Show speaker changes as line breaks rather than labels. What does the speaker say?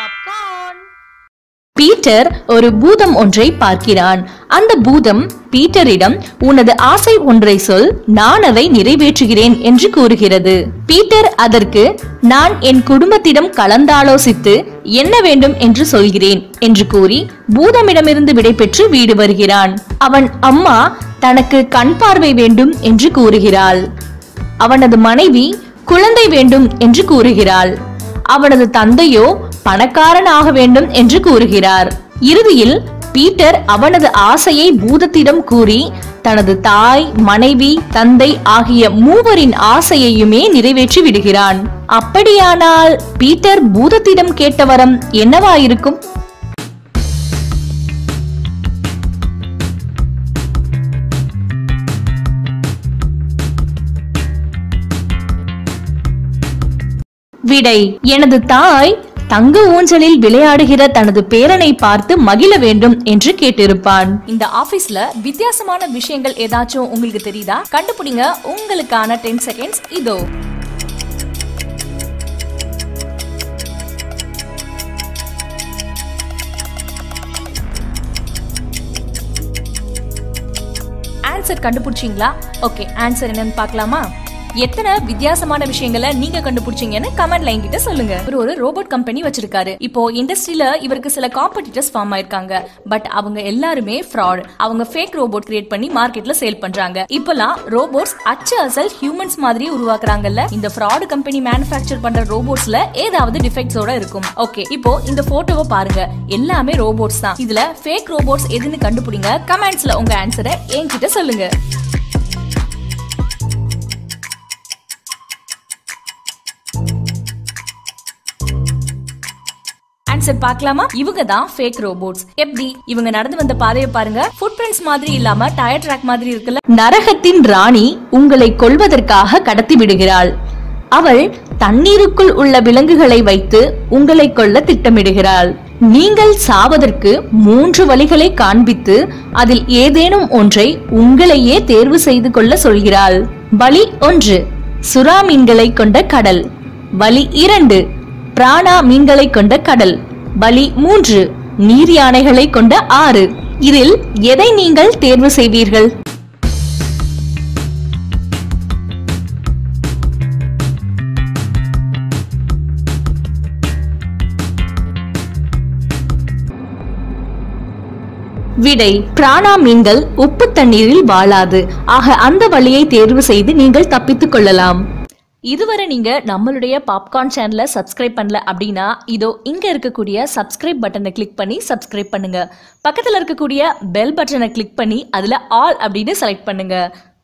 popcorn Peter ஒரு பூதம் ஒன்றை பார்க்கிறான் அந்த பூதம் பீட்டரிடம் உனது ஆசை ஒன்றை சொல் நான் அதை நிறைவேற்றுகிறேன் என்று கூறுகிறது பீட்டர் அதற்கு நான் என் குடும்பத்திடம் கலந்தாலோசித்து என்ன வேண்டும் என்று சொல்கிறேன் என்று கூறி பூதமிடமிருந்து விடைபெற்று வீடு வருகிறான் அவன் அம்மா தனக்கு கண் பார்வை வேண்டும் என்று கூறுகிறாள் அவனது மனைவி குழந்தை வேண்டும் என்று கூறுகிறாள் அவனது தந்தையோ பணக்காரன் ஆக வேண்டும் என்று கூறுகிறார் இறுதியில் பீட்டர் அவனது ஆசையை பூதத்திடம் கூறி தனது தாய் மனைவி தந்தை ஆகிய மூவரின் ஆசையையுமே நிறைவேற்றி விடுகிறான் அப்படியானால் பீட்டர் பூதத்திடம் கேட்ட வரம் என்னவாயிருக்கும் விடை எனது தாய் தங்க ஊஞ்சலில் விளையாடுகிற தனது பேரனை பார்த்து மகிழ வேண்டும் என்று கேட்டிருப்பான் இந்த ஆபீஸ்ல வித்தியாசமான விஷயங்கள் ஏதாச்சும் உங்களுக்கு தெரியுதா கண்டுபிடிங்க உங்களுக்கான டென் செகண்ட்ஸ் இதோ ஆன்சர் கண்டுபிடிச்சீங்களா ஓகே ஆன்சர் என்னன்னு பார்க்கலாமா எத்தனை வித்தியாசமான விஷயங்களை நீங்க கண்டுபிடிச்சீங்கன்னு கமெண்ட்ல என்கிட்ட சொல்லுங்க இவர் ஒரு ரோபோட் கம்பெனி வச்சிருக்காரு இப்போ இண்டஸ்ட்ரியில இவருக்கு சில காம்படிட்டர்ஸ் ஃபார்ம் ஆயிருக்காங்க பட் அவங்க எல்லாருமே ஃப்ராட் அவங்க ஃபேக் ரோபோட் கிரியேட் பண்ணி மார்க்கெட்ல சேல் பண்றாங்க இப்பெல்லாம் ரோபோட்ஸ் அச்சு அசல் ஹியூமன்ஸ் மாதிரி உருவாக்குறாங்கல்ல இந்த ஃப்ராட் கம்பெனி மேனுஃபேக்சர் பண்ற ரோபோட்ஸ்ல ஏதாவது டிஃபெக்ட்ஸோட இருக்கும் ஓகே இப்போ இந்த போட்டோவை பாருங்க எல்லாமே ரோபோட்ஸ் தான் இதுல ஃபேக் ரோபோட்ஸ் எதுன்னு கண்டுபிடிங்க கமெண்ட்ஸ்ல உங்க ஆன்சரை என்கிட்ட சொல்லுங்க ஆன்சர் பார்க்கலாமா இவங்க தான் ஃபேக் ரோபோட்ஸ் எப்படி இவங்க நடந்து வந்த பாதையை பாருங்க ஃபுட் பிரிண்ட்ஸ் மாதிரி இல்லாம டயர் ட்ராக் மாதிரி இருக்குல்ல நரகத்தின் ராணி உங்களை கொல்வதற்காக கடத்தி விடுகிறாள் அவள் தண்ணீருக்குள் உள்ள விலங்குகளை வைத்து உங்களை கொல்ல திட்டமிடுகிறாள் நீங்கள் சாவதற்கு மூன்று வழிகளை காண்பித்து அதில் ஏதேனும் ஒன்றை உங்களையே தேர்வு செய்து கொள்ள சொல்கிறாள் வழி ஒன்று சுறா மீன்களை கொண்ட கடல் வழி இரண்டு பிராணா மீன்களை கொண்ட கடல் பலி மூன்று நீர் யானைகளை கொண்ட ஆறு இதில் எதை நீங்கள் தேர்வு செய்வீர்கள் விடை பிராணா மீன்கள் உப்பு தண்ணீரில் வாழாது ஆக அந்த வழியை தேர்வு செய்து நீங்கள் தப்பித்துக் கொள்ளலாம் இதுவரை நீங்க நம்மளுடைய பாப்கார்ன் சேனலை சப்ஸ்கிரைப் பண்ணல அப்படின்னா இதோ இங்க இருக்கக்கூடிய சப்ஸ்கிரைப் பட்டனை கிளிக் பண்ணி சப்ஸ்கிரைப் பண்ணுங்க பக்கத்துல இருக்கக்கூடிய பெல் பட்டனை கிளிக் பண்ணி அதுல ஆல் அப்படின்னு செலக்ட் பண்ணுங்க